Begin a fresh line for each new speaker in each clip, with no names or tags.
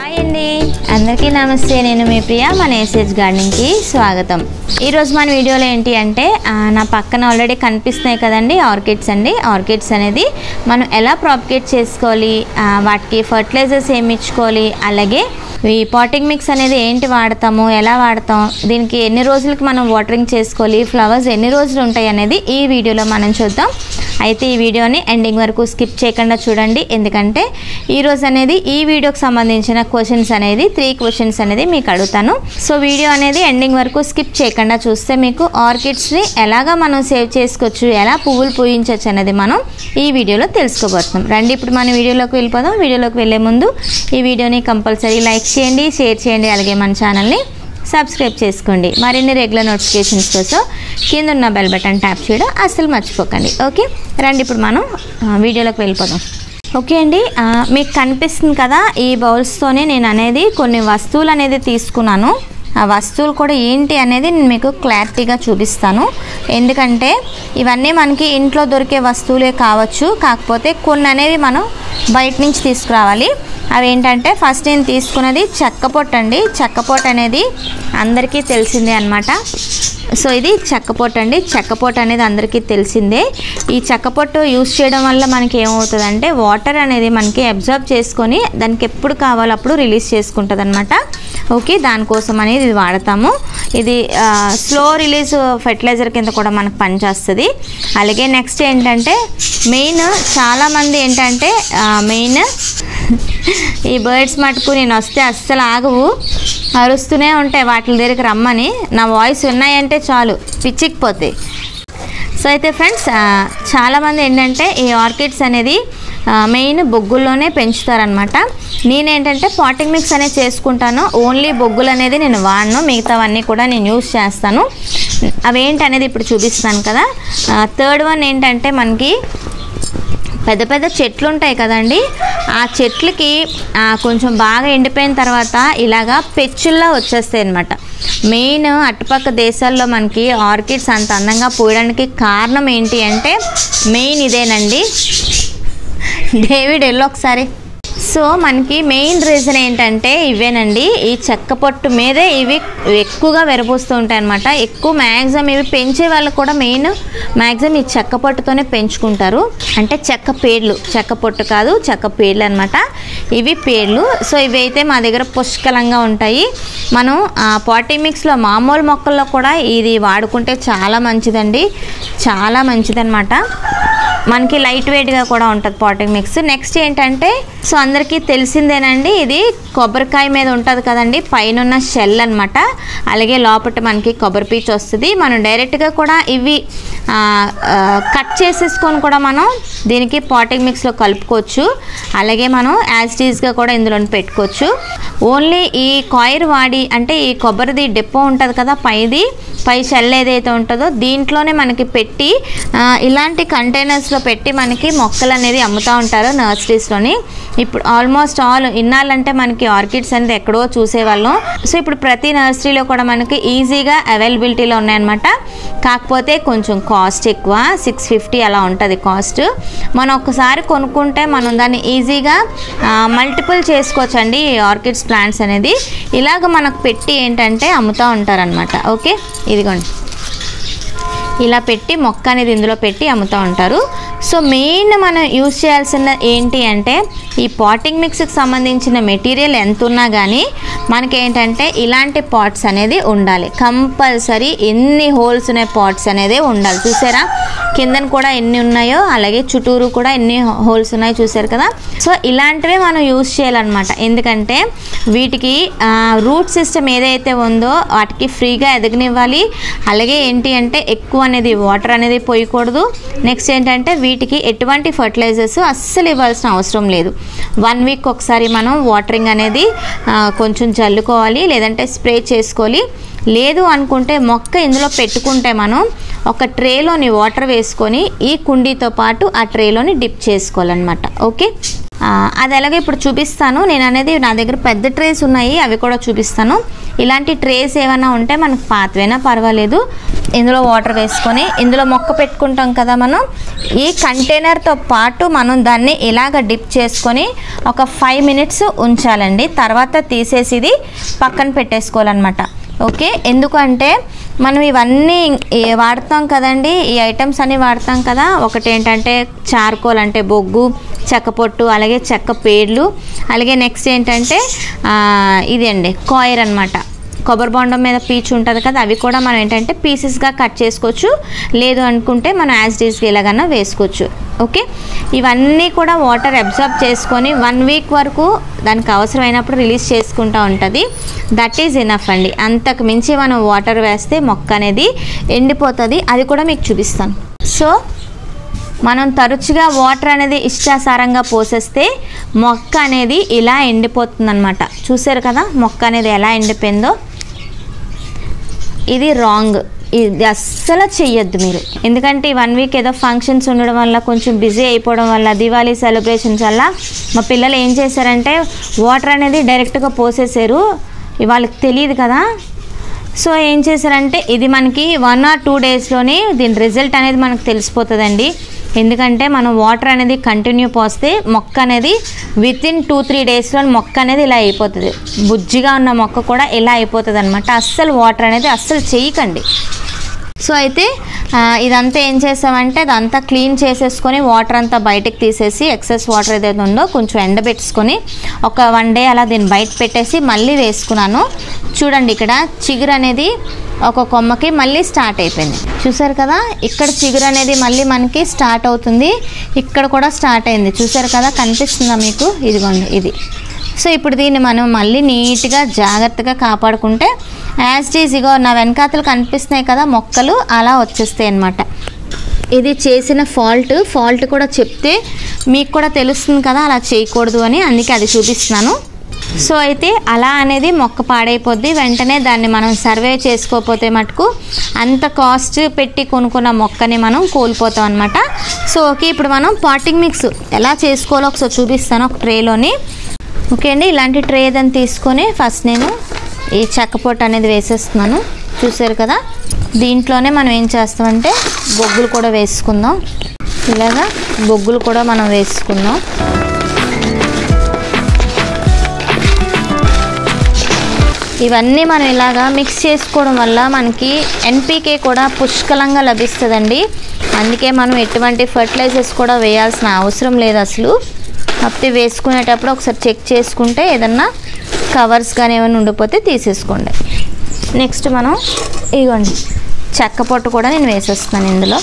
hi అండి అందరికీ నమస్తే నేను మీ ప్రియ మన ఏసేజ్ గార్డెనింగ్కి స్వాగతం ఈరోజు మన వీడియోలో ఏంటి అంటే ఆ, నా పక్కన ఆల్రెడీ కనిపిస్తున్నాయి కదండి ఆర్కిడ్స్ అండి ఆర్కిడ్స్ అనేది మనం ఎలా ప్రాపిగేట్ చేసుకోవాలి ఆ, వాటికి ఫర్టిలైజర్స్ ఏమి ఇచ్చుకోవాలి అలాగే ఈ పాటింగ్ మిక్స్ అనేది ఏంటి వాడతాము ఎలా వాడతాం దీనికి ఎన్ని రోజులకి మనం వాటరింగ్ చేసుకోవాలి ఫ్లవర్స్ ఎన్ని రోజులు ఉంటాయి అనేది ఈ వీడియోలో మనం చూద్దాం అయితే ఈ వీడియోని ఎండింగ్ వరకు స్కిప్ చేయకుండా చూడండి ఎందుకంటే ఈ రోజు అనేది ఈ వీడియోకి సంబంధించిన క్వశ్చన్స్ అనేది త్రీ క్వశ్చన్స్ అనేది మీకు అడుగుతాను సో వీడియో అనేది ఎండింగ్ వరకు స్కిప్ చేయకుండా చూస్తే మీకు ఆర్కిడ్స్ని ఎలాగా మనం సేవ్ చేసుకోవచ్చు ఎలా పువ్వులు పూయించవచ్చు అనేది మనం ఈ వీడియోలో తెలుసుకోబోతున్నాం రండి ఇప్పుడు మన వీడియోలోకి వెళ్ళిపోదాం వీడియోలోకి వెళ్ళే ముందు ఈ వీడియోని కంపల్సరీ లైక్ చేయండి షేర్ చేయండి అలాగే మన ఛానల్ని సబ్స్క్రైబ్ చేసుకోండి మరిన్ని రెగ్యులర్ నోటిఫికేషన్స్ కోసం కింద ఉన్న బెల్ బటన్ ట్యాప్ చేయడం అస్సలు మర్చిపోకండి ఓకే రండి ఇప్పుడు మనం ఆ, వీడియోలోకి వెళ్ళిపోదాం ఓకే అండి ఆ, మీకు కనిపిస్తుంది కదా ఈ బౌల్స్తోనే నేను అనేది కొన్ని వస్తువులు అనేది తీసుకున్నాను ఆ వస్తువులు కూడా ఏంటి అనేది నేను మీకు క్లారిటీగా చూపిస్తాను ఎందుకంటే ఇవన్నీ మనకి ఇంట్లో దొరికే వస్తువులే కావచ్చు కాకపోతే కొన్ని అనేవి మనం బయట నుంచి తీసుకురావాలి అవి ఏంటంటే ఫస్ట్ నేను తీసుకున్నది చెక్కపొట్టు అండి చెక్కపొట్టు అనేది అందరికీ తెలిసిందే అనమాట సో ఇది చెక్కపొట్టు అండి చెక్కపొట్టు అనేది అందరికీ తెలిసిందే ఈ చెక్కపొట్టు యూస్ చేయడం వల్ల మనకి ఏమవుతుందంటే వాటర్ అనేది మనకి అబ్జర్వ్ చేసుకొని దానికి ఎప్పుడు కావాలో అప్పుడు రిలీజ్ చేసుకుంటుంది అనమాట ఓకే దానికోసం అనేది ఇది వాడతాము ఇది స్లో రిలీజ్ ఫెర్టిలైజర్ కింద కూడా మనకు పనిచేస్తుంది అలాగే నెక్స్ట్ ఏంటంటే మెయిన్ చాలామంది ఏంటంటే మెయిన్ ఈ బర్డ్స్ మటుకు నేను వస్తే అస్సలు ఆగవు అరుస్తూనే ఉంటాయి వాటి దగ్గరికి రమ్మని నా వాయిస్ ఉన్నాయంటే చాలు పిచ్చికిపోతాయి సో అయితే ఫ్రెండ్స్ ఆ, చాలామంది ఏంటంటే ఈ ఆర్కిడ్స్ అనేది ఆ, మెయిన్ బొగ్గుల్లోనే పెంచుతారనమాట నేనేంటంటే పాటింగ్ మిక్స్ అనేది చేసుకుంటాను ఓన్లీ బొగ్గులు అనేది నేను వాడను మిగతావన్నీ కూడా నేను యూస్ చేస్తాను అవేంటి అనేది ఇప్పుడు చూపిస్తాను కదా థర్డ్ వన్ ఏంటంటే మనకి పెద్ద పెద్ద చెట్లు ఉంటాయి కదండి ఆ చెట్లకి ఆ, కొంచెం బాగా ఎండిపోయిన తర్వాత ఇలాగా పెచ్చుల్లా వచ్చేస్తాయి అనమాట మెయిన్ అటుపక్క దేశాల్లో మనకి ఆర్కిడ్స్ అంత అందంగా పూయడానికి కారణం ఏంటి అంటే మెయిన్ ఇదేనండి డేవిడ్ ఎల్లో ఒకసారి సో మనకి మెయిన్ రీజన్ ఏంటంటే ఇవేనండి ఈ చెక్క పొట్టు మీదే ఇవి ఎక్కువగా వెరబోస్తూ ఉంటాయి అనమాట ఎక్కువ మ్యాక్సిమం ఇవి పెంచే వాళ్ళు కూడా మెయిన్ మ్యాక్సిమం ఈ చెక్క పొట్టుతోనే పెంచుకుంటారు అంటే చెక్క పేర్లు చెక్క పొట్టు కాదు చెక్క పేర్లు అనమాట ఇవి పేర్లు సో ఇవి అయితే మా దగ్గర పుష్కలంగా ఉంటాయి మనం పాటీ మిక్స్లో మామూలు మొక్కల్లో కూడా ఇది వాడుకుంటే చాలా మంచిదండి చాలా మంచిదన్నమాట మనకి లైట్ వెయిట్గా కూడా ఉంటుంది పాటింగ్ మిక్స్ నెక్స్ట్ ఏంటంటే సో అందరికీ తెలిసిందేనండి ఇది కొబ్బరికాయ మీద ఉంటుంది కదండి పైన ఉన్న షెల్ అనమాట అలాగే లోపల మనకి కొబ్బరి పీచు వస్తుంది మనం డైరెక్ట్గా కూడా ఇవి ఆ, ఆ, కట్ చేసేసుకొని కూడా మనం దీనికి పాటింగ్ మిక్స్లో కలుపుకోవచ్చు అలాగే మనం యాజ్ టీజ్గా కూడా ఇందులో పెట్టుకోవచ్చు ఓన్లీ ఈ కాయిర్ వాడి అంటే ఈ కొబ్బరిది డిప్పో ఉంటుంది కదా పైది పై షెల్ ఏదైతే ఉంటుందో దీంట్లోనే మనకి పెట్టి ఆ, ఇలాంటి కంటైనర్స్లో పెట్టి మనకి మొక్కలు అనేది అమ్ముతూ ఉంటారు నర్సరీస్లోని ఇప్పుడు ఆల్మోస్ట్ ఆల్ ఇన్నాళ్ళంటే మనకి ఆర్కిడ్స్ అనేది ఎక్కడో చూసేవాళ్ళం సో ఇప్పుడు ప్రతి నర్సరీలో కూడా మనకి ఈజీగా అవైలబిలిటీలో ఉన్నాయన్నమాట కాకపోతే కొంచెం కాస్ట్ ఎక్కువ సిక్స్ ఫిఫ్టీ అలా ఉంటుంది కాస్ట్ మనం ఒకసారి కొనుక్కుంటే మనం దాన్ని ఈజీగా మల్టిపుల్ చేసుకోవచ్చండి ఈ ఆర్కిడ్స్ ప్లాంట్స్ అనేది ఇలాగ మనకు పెట్టి ఏంటంటే అమ్ముతూ ఉంటారనమాట ఓకే ఇదిగోండి ఇలా పెట్టి మొక్క అనేది ఇందులో పెట్టి అమ్ముతూ ఉంటారు సో మెయిన్ మనం యూజ్ చేయాల్సిన ఏంటి అంటే ఈ పాటింగ్ మిక్స్కి సంబంధించిన మెటీరియల్ ఎంత ఉన్నా కానీ మనకేంటంటే ఇలాంటి పాట్స్ అనేది ఉండాలి కంపల్సరీ ఎన్ని హోల్స్ ఉన్నాయి పాట్స్ అనేది ఉండాలి చూసారా కిందన కూడా ఎన్ని ఉన్నాయో అలాగే చుట్టూరు కూడా ఎన్ని హోల్స్ ఉన్నాయో చూసారు కదా సో ఇలాంటివే మనం యూజ్ చేయాలన్నమాట ఎందుకంటే వీటికి రూట్ సిస్టమ్ ఏదైతే ఉందో వాటికి ఫ్రీగా ఎదగనివ్వాలి అలాగే ఏంటి అంటే ఎక్కువ అనేది వాటర్ అనేది పోయకూడదు నెక్స్ట్ ఏంటంటే వీటికి ఎటువంటి ఫర్టిలైజర్స్ అస్సలు ఇవ్వాల్సిన అవసరం లేదు వన్ వీక్ ఒకసారి మనం వాటరింగ్ అనేది ఆ, కొంచెం జల్లుకోవాలి లేదంటే స్ప్రే చేసుకోవాలి లేదు అనుకుంటే మొక్క ఇందులో పెట్టుకుంటే మనం ఒక ట్రేలోని వాటర్ వేసుకొని ఈ కుండీతో పాటు ఆ ట్రేలోని డిప్ చేసుకోవాలన్నమాట ఓకే ఆ, అది ఎలాగో ఇప్పుడు చూపిస్తాను నేను అనేది నా దగ్గర పెద్ద ట్రేస్ ఉన్నాయి అవి కూడా చూపిస్తాను ఇలాంటి ట్రేస్ ఏమైనా ఉంటే మనకు పాతవైనా పర్వాలేదు ఇందులో వాటర్ వేసుకొని ఇందులో మొక్క పెట్టుకుంటాం కదా మనం ఈ కంటైనర్తో పాటు మనం దాన్ని ఇలాగ డిప్ చేసుకొని ఒక ఫైవ్ మినిట్స్ ఉంచాలండి తర్వాత తీసేసి ఇది పక్కన పెట్టేసుకోవాలన్నమాట ఓకే ఎందుకంటే మనం ఇవన్నీ ఏ- వాడతాం కదండి ఈ ఐటమ్స్ అన్ని వాడతాం కదా ఒకటి ఏంటంటే చార్కోల్ అంటే బొగ్గు చెక్క పొట్టు అలాగే చెక్క పేర్లు అలాగే నెక్స్ట్ ఏంటంటే ఆ, ఇది అండి కాయర్ అనమాట కొబ్బరి బొండం మీద పీచు ఉంటుంది కదా అవి కూడా మనం ఏంటంటే పీసెస్గా కట్ చేసుకోవచ్చు లేదు అనుకుంటే మనం యాజ్ డీస్గా ఇలాగన్నా వేసుకోవచ్చు ఓకే ఇవన్నీ కూడా వాటర్ అబ్జర్బ్ చేసుకొని వన్ వీక్ వరకు దానికి అవసరమైనప్పుడు రిలీజ్ చేసుకుంటూ ఉంటుంది దట్ ఈజ్ ఎనఫ్ అండి అంతకు మించి మనం వాటర్ వేస్తే మొక్క అనేది ఎండిపోతుంది అది కూడా మీకు చూపిస్తాను సో మనం తరచుగా వాటర్ అనేది ఇష్టాసారంగా పోసేస్తే మొక్క అనేది ఇలా ఎండిపోతుంది అనమాట చూసారు కదా మొక్క అనేది ఎలా ఎండిపోయిందో ఇది రాంగ్ ఇది అస్సలు చెయ్యొద్దు మీరు ఎందుకంటే ఈ వన్ వీక్ ఏదో ఫంక్షన్స్ ఉండడం వల్ల కొంచెం బిజీ అయిపోవడం వల్ల దివాళీ సెలబ్రేషన్స్ వల్ల మా పిల్లలు ఏం చేశారంటే వాటర్ అనేది డైరెక్ట్గా పోసేసారు వాళ్ళకి తెలియదు కదా సో ఏం చేశారంటే ఇది మనకి వన్ ఆర్ టూ డేస్లోనే దీని రిజల్ట్ అనేది మనకు తెలిసిపోతుందండి ఎందుకంటే మనం వాటర్ అనేది కంటిన్యూ పోస్తే మొక్క అనేది విత్ ఇన్ టూ త్రీ డేస్లో మొక్క అనేది ఇలా అయిపోతుంది బుజ్జిగా ఉన్న మొక్క కూడా ఇలా అయిపోతుంది అనమాట అస్సలు వాటర్ అనేది అస్సలు చేయకండి సో అయితే ఆ, ఇదంతా ఏం చేసామంటే అదంతా క్లీన్ చేసేసుకొని వాటర్ అంతా బయటకు తీసేసి ఎక్సెస్ వాటర్ ఏదైతే ఉందో కొంచెం ఎండబెట్టుకొని ఒక వన్ డే అలా దీన్ని బయట పెట్టేసి మళ్ళీ వేసుకున్నాను చూడండి ఇక్కడ చిగురు అనేది ఒక కొమ్మకి మళ్ళీ స్టార్ట్ అయిపోయింది చూసారు కదా ఇక్కడ చిగురు అనేది మళ్ళీ మనకి స్టార్ట్ అవుతుంది ఇక్కడ కూడా స్టార్ట్ అయింది చూసారు కదా కనిపిస్తుందా మీకు ఇదిగోండి ఇది సో ఇప్పుడు దీన్ని మనం మళ్ళీ నీట్గా జాగ్రత్తగా కాపాడుకుంటే యాజ్ ఈజ్ ఇగో నా వెనకాతలు కనిపిస్తున్నాయి కదా మొక్కలు అలా వచ్చేస్తాయి అన్నమాట ఇది చేసిన ఫాల్ట్ ఫాల్ట్ కూడా చెప్తే మీకు కూడా తెలుస్తుంది కదా అలా చేయకూడదు అని అందుకే అది చూపిస్తున్నాను సో అయితే అలా అనేది మొక్క పాడైపోద్ది వెంటనే దాన్ని మనం సర్వే చేసుకోకపోతే మటుకు అంత కాస్ట్ పెట్టి కొనుక్కున్న మొక్కని మనం కోల్పోతాం అనమాట సో ఓకే ఇప్పుడు మనం పాటింగ్ మిక్స్ ఎలా చేసుకోవాలో ఒకసారి చూపిస్తాను ఒక ట్రేలోని ఓకే అండి ఇలాంటి ట్రే ఏదైనా తీసుకొని ఫస్ట్ నేను ఈ చెక్కపొట్టు అనేది వేసేస్తున్నాను చూసారు కదా దీంట్లోనే మనం ఏం చేస్తామంటే బొగ్గులు కూడా వేసుకుందాం ఇలాగా బొగ్గులు కూడా మనం వేసుకుందాం ఇవన్నీ మనం ఇలాగా మిక్స్ చేసుకోవడం వల్ల మనకి ఎన్పికే కూడా పుష్కలంగా లభిస్తుందండి అందుకే మనం ఎటువంటి ఫర్టిలైజర్స్ కూడా వేయాల్సిన అవసరం లేదు అసలు కాకపోతే వేసుకునేటప్పుడు ఒకసారి చెక్ చేసుకుంటే ఏదన్నా కవర్స్ కానీ ఏమైనా ఉండిపోతే తీసేసుకోండి నెక్స్ట్ మనం ఇగోండి చెక్క పొట్టు కూడా నేను వేసేస్తున్నాను ఇందులో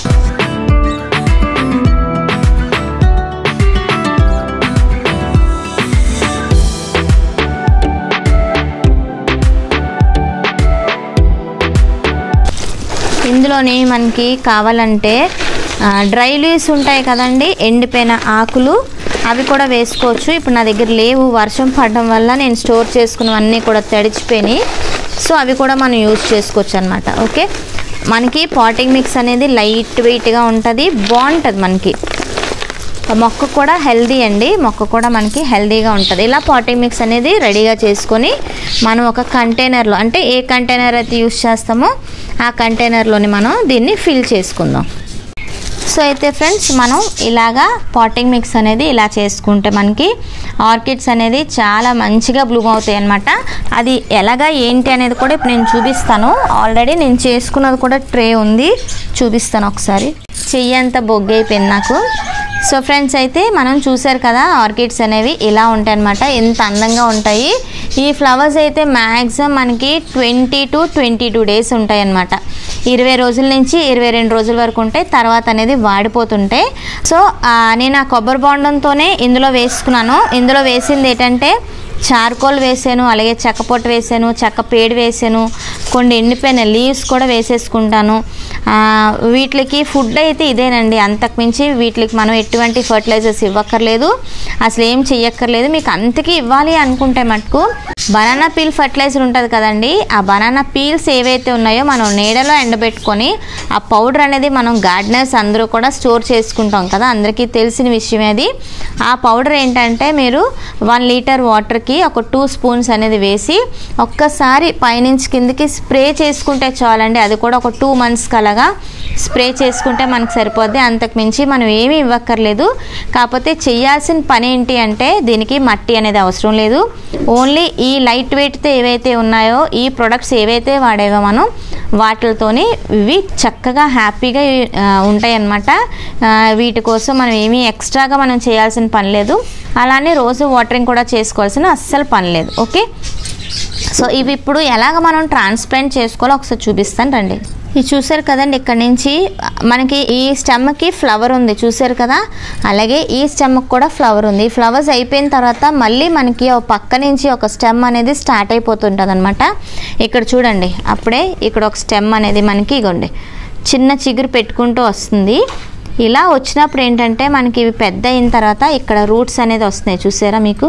ఇందులోని మనకి కావాలంటే ఆ, డ్రై లీవ్స్ ఉంటాయి కదండి ఎండిపోయిన ఆకులు అవి కూడా వేసుకోవచ్చు ఇప్పుడు నా దగ్గర లేవు వర్షం పడడం వల్ల నేను స్టోర్ చేసుకున్నవన్నీ కూడా తడిచిపోయినాయి సో అవి కూడా మనం యూజ్ చేసుకోవచ్చు అనమాట ఓకే మనకి పాటింగ్ మిక్స్ అనేది లైట్ వెయిట్గా ఉంటుంది బాగుంటుంది మనకి ఆ మొక్క కూడా హెల్దీ అండి మొక్క కూడా మనకి హెల్దీగా ఉంటుంది ఇలా పాటింగ్ మిక్స్ అనేది రెడీగా చేసుకొని మనం ఒక కంటైనర్లో అంటే ఏ కంటైనర్ అయితే యూస్ చేస్తామో ఆ కంటైనర్లోని మనం దీన్ని ఫిల్ చేసుకుందాం సో అయితే ఫ్రెండ్స్ మనం ఇలాగా పాటింగ్ మిక్స్ అనేది ఇలా చేసుకుంటే మనకి ఆర్కిడ్స్ అనేది చాలా మంచిగా బ్లూమ్ అవుతాయి అనమాట అది ఎలాగా ఏంటి అనేది కూడా ఇప్పుడు నేను చూపిస్తాను ఆల్రెడీ నేను చేసుకున్నది కూడా ట్రే ఉంది చూపిస్తాను ఒకసారి చెయ్యి అంతా బొగ్గైపోయింది నాకు సో ఫ్రెండ్స్ అయితే మనం చూసారు కదా ఆర్కిడ్స్ అనేవి ఇలా ఉంటాయి అనమాట ఎంత అందంగా ఉంటాయి ఈ ఫ్లవర్స్ అయితే మ్యాక్సిమం మనకి twenty to twenty two days ఉంటాయి అన్నమాట ఇరవై రోజుల నుంచి ఇరవై రెండు రోజుల వరకు ఉంటాయి తర్వాత అనేది వాడిపోతుంటాయి సో ఆ, నేను ఆ కొబ్బరి బొండంతోనే ఇందులో వేసుకున్నాను ఇందులో వేసింది ఏంటంటే చార్కోల్ వేసాను అలాగే చెక్క పొట్టు వేసాను చెక్క పేడు వేసాను కొన్ని ఎండిపోయిన లీవ్స్ కూడా వేసేసుకుంటాను ఆ, వీటికి ఫుడ్ అయితే ఇదేనండి అంతకుమించి వీటికి మనం ఎటువంటి ఫర్టిలైజర్స్ ఇవ్వక్కర్లేదు అసలు ఏం చెయ్యక్కర్లేదు మీకు అంతకి ఇవ్వాలి అనుకుంటే మటుకు బనానా పీల్ ఫర్టిలైజర్ ఉంటుంది కదండి ఆ బనానా పీల్స్ ఏవైతే ఉన్నాయో మనం నీడలో ఎండబెట్టుకొని ఆ పౌడర్ అనేది మనం గార్డెనర్స్ అందరూ కూడా స్టోర్ చేసుకుంటాం కదా అందరికీ తెలిసిన విషయం అది ఆ పౌడర్ ఏంటంటే మీరు వన్ లీటర్ వాటర్కి ఒక టూ స్పూన్స్ అనేది వేసి ఒక్కసారి పైనుంచి కిందకి స్ప్రే చేసుకుంటే చాలండి అది కూడా ఒక టూ మంత్స్ కలగా స్ప్రే చేసుకుంటే మనకు సరిపోద్ది అంతకు మించి మనం ఏమీ ఇవ్వక్కర్లేదు కాకపోతే చేయాల్సిన పని ఏంటి అంటే దీనికి మట్టి అనేది అవసరం లేదు ఓన్లీ ఈ లైట్ వెయిట్తో ఏవైతే ఉన్నాయో ఈ ప్రొడక్ట్స్ ఏవైతే వాడేవో మనం వాటితోని ఇవి చక్కగా హ్యాపీగా ఆ, ఉంటాయి అన్నమాట ఆ, వీటి కోసం మనం ఏమీ ఎక్స్ట్రాగా మనం చేయాల్సిన పని లేదు అలానే రోజు వాటరింగ్ కూడా చేసుకోవాల్సిన అస్సలు పని లేదు ఓకే సో ఇవి ఇప్పుడు ఎలాగ మనం ట్రాన్స్ప్లాంట్ చేసుకోవాలో ఒకసారి చూపిస్తాను రండి ఇది చూసారు కదండి ఇక్కడ నుంచి మనకి ఈ స్టెమ్కి ఫ్లవర్ ఉంది చూసారు కదా అలాగే ఈ స్టెమ్కి కూడా ఫ్లవర్ ఉంది ఈ ఫ్లవర్స్ అయిపోయిన తర్వాత మళ్ళీ మనకి ఒక పక్క నుంచి ఒక స్టెమ్ అనేది స్టార్ట్ అయిపోతుంటుంది అనమాట ఇక్కడ చూడండి అప్పుడే ఇక్కడ ఒక స్టెమ్ అనేది మనకి ఇగోండి చిన్న చిగురు పెట్టుకుంటూ వస్తుంది ఇలా వచ్చినప్పుడు ఏంటంటే మనకి ఇవి పెద్ద అయిన తర్వాత ఇక్కడ రూట్స్ అనేది వస్తున్నాయి చూసారా మీకు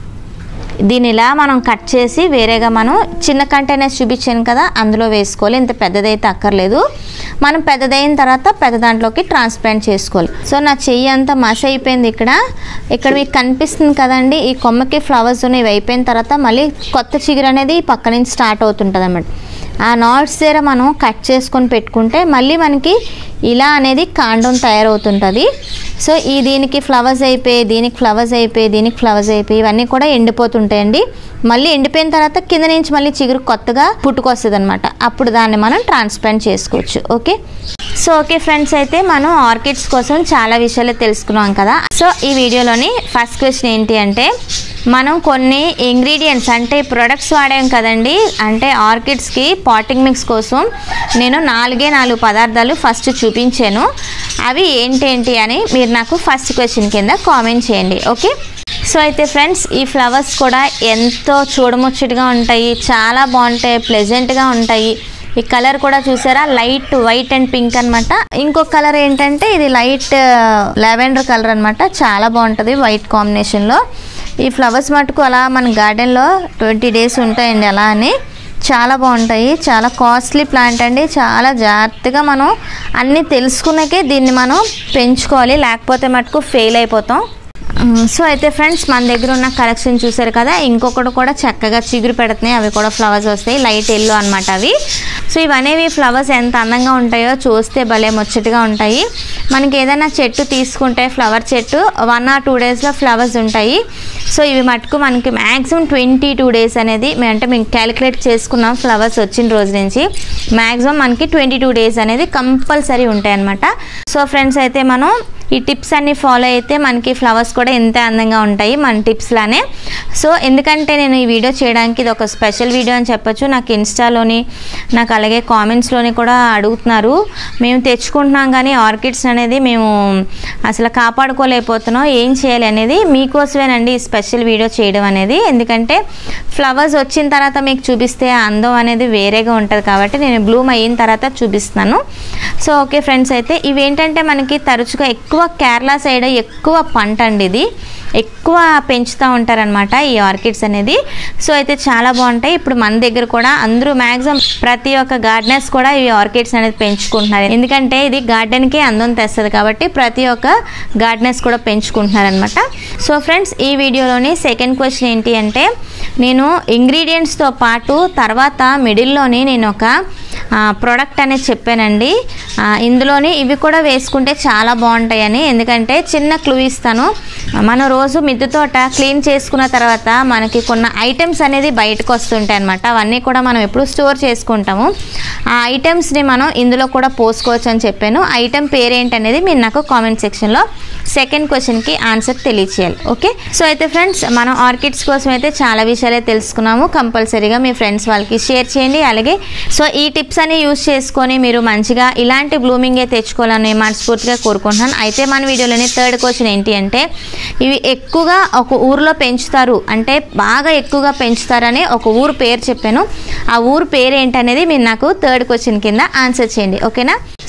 దీన్ని ఇలా మనం కట్ చేసి వేరేగా మనం చిన్న కంటైనర్స్ చూపించాను కదా అందులో వేసుకోవాలి ఇంత పెద్దదైతే అక్కర్లేదు మనం పెద్దదైన తర్వాత పెద్ద దాంట్లోకి ట్రాన్స్ప్లాంట్ చేసుకోవాలి సో నా చెయ్యి అంతా మస అయిపోయింది ఇక్కడ ఇక్కడ మీకు కనిపిస్తుంది కదండి ఈ కొమ్మకి ఫ్లవర్స్ ఉన్నాయి ఇవి అయిపోయిన తర్వాత మళ్ళీ కొత్త చిగురు అనేది ఈ పక్క నుంచి స్టార్ట్ అవుతుంటుంది అన్నమాట ఆ నాట్స్ దగ్గర మనం కట్ చేసుకొని పెట్టుకుంటే మళ్ళీ మనకి ఇలా అనేది కాండం తయారవుతుంటుంది సో ఈ దీనికి ఫ్లవర్స్ అయిపోయి దీనికి ఫ్లవర్స్ అయిపోయి దీనికి ఫ్లవర్స్ అయిపోయి ఇవన్నీ కూడా ఎండిపోతుంటాయండి మళ్ళీ ఎండిపోయిన తర్వాత కింద నుంచి మళ్ళీ చిగురు కొత్తగా పుట్టుకొస్తుంది అనమాట అప్పుడు దాన్ని మనం ట్రాన్స్ప్లాంట్ చేసుకోవచ్చు ఓకే సో ఓకే ఫ్రెండ్స్ అయితే మనం ఆర్కిడ్స్ కోసం చాలా విషయాలు తెలుసుకున్నాం కదా సో ఈ వీడియోలోని ఫస్ట్ క్వశ్చన్ ఏంటి అంటే మనం కొన్ని ఇంగ్రీడియంట్స్ అంటే ప్రొడక్ట్స్ వాడాం కదండి అంటే ఆర్కిడ్స్కి పాటింగ్ మిక్స్ కోసం నేను నాలుగే నాలుగు పదార్థాలు ఫస్ట్ చూపించాను అవి ఏంటేంటి అని మీరు నాకు ఫస్ట్ క్వశ్చన్ కింద కామెంట్ చేయండి ఓకే సో అయితే ఫ్రెండ్స్ ఈ ఫ్లవర్స్ కూడా ఎంతో చూడముచ్చటగా ఉంటాయి చాలా బాగుంటాయి ప్లెజెంట్గా ఉంటాయి ఈ కలర్ కూడా చూసారా లైట్ వైట్ అండ్ పింక్ అన్నమాట ఇంకొక కలర్ ఏంటంటే ఇది లైట్ లావెండర్ కలర్ అన్నమాట చాలా బాగుంటుంది వైట్ కాంబినేషన్లో ఈ ఫ్లవర్స్ మటుకు అలా మన గార్డెన్లో ట్వంటీ డేస్ ఉంటాయండి అలా అని చాలా బాగుంటాయి చాలా కాస్ట్లీ ప్లాంట్ అండి చాలా జాగ్రత్తగా మనం అన్నీ తెలుసుకున్నాకే దీన్ని మనం పెంచుకోవాలి లేకపోతే మటుకు ఫెయిల్ అయిపోతాం మ్, సో అయితే ఫ్రెండ్స్ మన దగ్గర ఉన్న కలెక్షన్ చూసారు కదా ఇంకొకటి కూడా చక్కగా చిగురు పెడుతున్నాయి అవి కూడా ఫ్లవర్స్ వస్తాయి లైట్ ఎల్లో అనమాట అవి సో ఇవనేవి ఫ్లవర్స్ ఎంత అందంగా ఉంటాయో చూస్తే భలే ముచ్చటగా ఉంటాయి మనకి ఏదైనా చెట్టు తీసుకుంటే ఫ్లవర్ చెట్టు వన్ ఆర్ టూ డేస్లో ఫ్లవర్స్ ఉంటాయి సో ఇవి మటుకు మనకి మ్యాక్సిమం ట్వంటీ టూ డేస్ అనేది మే- అంటే మేము క్యాలిక్యులేట్ చేసుకున్నాం ఫ్లవర్స్ వచ్చిన రోజు నుంచి మ్యాక్సిమం మనకి ట్వంటీ టూ డేస్ అనేది కంపల్సరీ ఉంటాయి అనమాట సో ఫ్రెండ్స్ అయితే మనం ఈ టిప్స్ అన్ని ఫాలో అయితే మనకి ఫ్లవర్స్ కూడా ఎంత అందంగా ఉంటాయి మన టిప్స్ లానే సో ఎందుకంటే నేను ఈ వీడియో చేయడానికి ఇది ఒక స్పెషల్ వీడియో అని చెప్పొచ్చు నాకు ఇన్స్టాలోని నాకు అలాగే కామెంట్స్లోని కూడా అడుగుతున్నారు మేము తెచ్చుకుంటున్నాం కానీ ఆర్కిడ్స్ అనేది మేము అసలు కాపాడుకోలేకపోతున్నాం ఏం చేయాలి అనేది మీకోసమేనండి ఈ స్పెషల్ వీడియో చేయడం అనేది ఎందుకంటే ఫ్లవర్స్ వచ్చిన తర్వాత మీకు చూపిస్తే ఆ అందం అనేది వేరేగా ఉంటుంది కాబట్టి నేను బ్లూమ్ అయిన తర్వాత చూపిస్తున్నాను సో ఓకే ఫ్రెండ్స్ అయితే ఇవేంటంటే మనకి తరచుగా ఎక్కువ కేరళ సైడ్ ఎక్కువ పంట అండి ఇది ఎక్కువ పెంచుతూ ఉంటారనమాట ఈ ఆర్కిడ్స్ అనేది సో అయితే చాలా బాగుంటాయి ఇప్పుడు మన దగ్గర కూడా అందరూ మ్యాక్సిమం ప్రతి ఒక్క గార్డెనర్స్ కూడా ఈ ఆర్కిడ్స్ అనేది పెంచుకుంటున్నారు ఎందుకంటే ఇది గార్డెన్కి అందం తెస్తుంది కాబట్టి ప్రతి ఒక్క గార్డెనర్స్ కూడా పెంచుకుంటున్నారనమాట సో ఫ్రెండ్స్ ఈ వీడియోలోని సెకండ్ క్వశ్చన్ ఏంటి అంటే నేను ఇంగ్రీడియంట్స్తో పాటు తర్వాత మిడిల్లోని నేను ఒక ప్రోడక్ట్ అనేది చెప్పానండి ఆ, ఇందులోని ఇవి కూడా వేసుకుంటే చాలా బాగుంటాయని ఎందుకంటే చిన్న క్లూ ఇస్తాను మనం రోజు మిద్దె తోట క్లీన్ చేసుకున్న తర్వాత మనకి కొన్ని ఐటమ్స్ అనేది బయటకు వస్తుంటాయి అనమాట అవన్నీ కూడా మనం ఎప్పుడు స్టోర్ చేసుకుంటాము ఆ ఐటమ్స్ని మనం ఇందులో కూడా పోసుకోవచ్చు అని చెప్పాను ఐటమ్ పేరేంటి అనేది మీరు నాకు కామెంట్ సెక్షన్లో సెకండ్ క్వశ్చన్కి ఆన్సర్ తెలియచేయాలి ఓకే సో అయితే ఫ్రెండ్స్ మనం ఆర్కిడ్స్ కోసం అయితే చాలా విషయాలే తెలుసుకున్నాము కంపల్సరీగా మీ ఫ్రెండ్స్ వాళ్ళకి షేర్ చేయండి అలాగే సో ఈ టిప్స్ అన్ని యూస్ చేసుకొని మీరు మంచిగా ఇలాంటి బ్లూమింగే తెచ్చుకోవాలని మనస్ఫూర్తిగా కోరుకుంటున్నాను అయితే మన వీడియోలోని థర్డ్ క్వశ్చన్ ఏంటి అంటే ఇవి ఎక్కువగా ఒక ఊరిలో పెంచుతారు అంటే బాగా ఎక్కువగా పెంచుతారని ఒక ఊరు పేరు చెప్పాను ఆ ఊరు పేరు ఏంటనేది మీరు నాకు థర్డ్ క్వశ్చన్ కింద ఆన్సర్ చేయండి ఓకేనా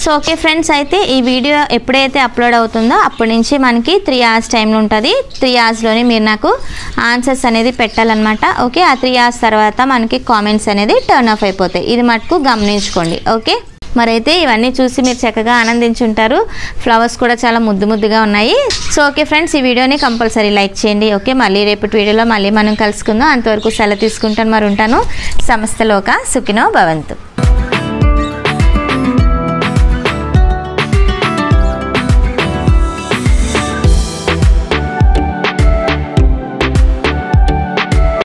సో ఓకే ఫ్రెండ్స్ అయితే ఈ వీడియో ఎప్పుడైతే అప్లోడ్ అవుతుందో అప్పటి నుంచి మనకి త్రీ అవర్స్ టైం ఉంటుంది త్రీ అవర్స్లోనే మీరు నాకు ఆన్సర్స్ అనేది పెట్టాలన్నమాట ఓకే ఆ త్రీ అవర్స్ తర్వాత మనకి కామెంట్స్ అనేది టర్న్ ఆఫ్ అయిపోతాయి ఇది మటుకు గమనించుకోండి ఓకే మరైతే ఇవన్నీ చూసి మీరు చక్కగా ఆనందించుంటారు ఫ్లవర్స్ కూడా చాలా ముద్దు ముద్దుగా ఉన్నాయి సో ఓకే ఫ్రెండ్స్ ఈ వీడియోని కంపల్సరీ లైక్ చేయండి ఓకే మళ్ళీ రేపటి వీడియోలో మళ్ళీ మనం కలుసుకుందాం అంతవరకు సెలవు తీసుకుంటాను మరి ఉంటాను సమస్తలోక సుఖినో భవంతు